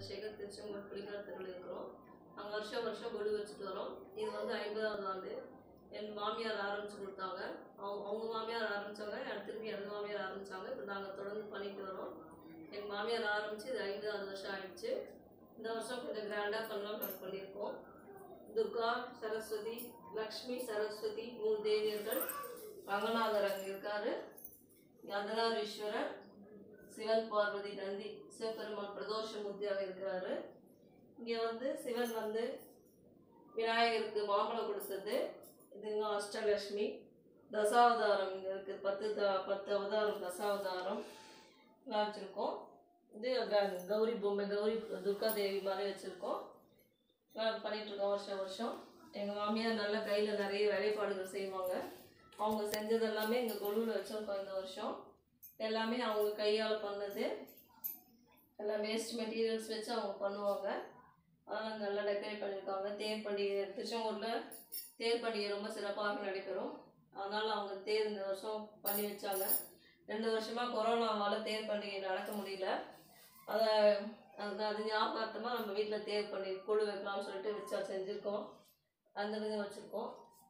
சந்திரசேகர் திருச்செங்கோடு புலிகாலத்தில் இருக்கிறோம் நாங்கள் வருஷம் வருஷம் கொடி வச்சுட்டு வரோம் இது வந்து ஐம்பதாவது ஆண்டு என் மாமியார் ஆரம்பிச்சு கொடுத்தாங்க அவங்க அவங்க மாமியார் ஆரம்பித்தாங்க எனக்கு திருப்பி எனது மாமியார் ஆரம்பித்தாங்க இப்போ நாங்கள் தொடர்ந்து பண்ணிட்டு வரோம் எங்கள் மாமியார் ஆரம்பித்து இது ஐந்தாவது வருஷம் ஆயிடுச்சு இந்த வருஷம் கொஞ்சம் கிராண்டாக பண்ணலாம் நாங்கள் பண்ணியிருக்கோம் துர்கா சரஸ்வதி லக்ஷ்மி சரஸ்வதி மூணு தேவியர்கள் ரங்கநாதர் அங்கே இருக்காரு கந்தனாரீஸ்வரர் சிவன் பார்வதி நந்தி சிவபெருமான் பிரதோஷமூர்த்தியாக இருக்கிறாரு இங்கே வந்து சிவன் வந்து விநாயகருக்கு மாம்பழம் கொடுத்தது இதுங்க அஷ்டலக்ஷ்மி தசாவதாரம் இங்கே இருக்குது பத்து த பத்து அவதாரம் தசாவதாரம் எல்லாம் வச்சுருக்கோம் இது க- கௌரி பொம்மை கௌரி துர்கா தேவி மாதிரி வச்சுருக்கோம் எல்லாம் பண்ணிகிட்ருக்கோம் வருஷம் வருஷம் எங்கள் மாமியார் நல்ல கையில் நிறைய வேலைப்பாடுகள் செய்வாங்க அவங்க செஞ்சது எல்லாமே எங்கள் கொலுவில் வச்சுருக்கோம் இந்த வருஷம் எல்லாமே அவங்க கையால் பண்ணது எல்லாம் வேஸ்ட் மெட்டீரியல்ஸ் வச்சு அவங்க பண்ணுவாங்க அதெல்லாம் நல்லா டெக்கரேட் பண்ணியிருக்காங்க தேர் பண்டிகை திருச்செங்கோட்டில் தேர் பண்டிகை ரொம்ப சிறப்பாக நடைபெறும் அதனால் அவங்க தேர் இந்த வருஷம் பண்ணி வச்சாங்க ரெண்டு வருஷமாக கொரோனாவால் தேர் பண்டிகை நடக்க முடியல அதை அது அது ஞாபகார்த்தமாக நம்ம வீட்டில் தேர் பண்ணி கொழு வைக்கலாம்னு சொல்லிட்டு வச்சா செஞ்சுருக்கோம் அந்த விதம் வச்சுருக்கோம்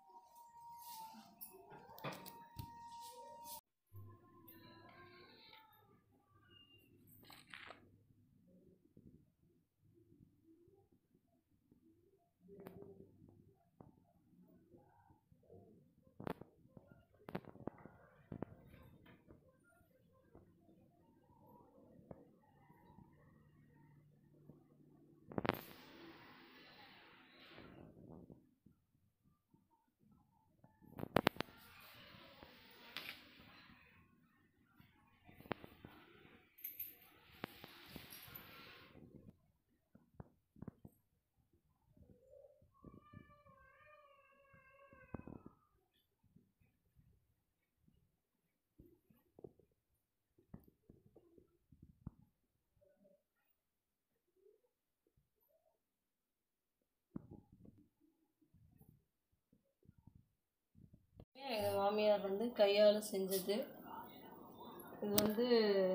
எங்கள் மாமியார் வந்து கையால் செஞ்சது இது வந்து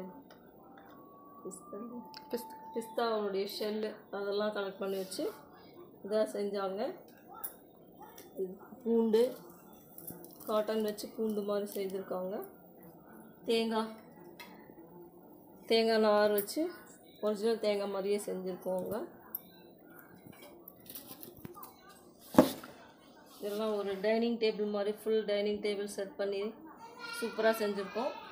பிஸ்தா பிஸ்தாவுடைய ஷெல்லு அதெல்லாம் கலெக்ட் பண்ணி வச்சு இதாக செஞ்சாங்க இது பூண்டு காட்டன் வச்சு பூண்டு மாதிரி செய்திருக்காங்க தேங்காய் தேங்காய் நார் வச்சு ஒரிஜினல் தேங்காய் மாதிரியே செஞ்சுருக்கோங்க இதெல்லாம் ஒரு டைனிங் டேபிள் மாதிரி ஃபுல் டைனிங் டேபிள் செட் பண்ணி சூப்பராக செஞ்சுருக்கோம்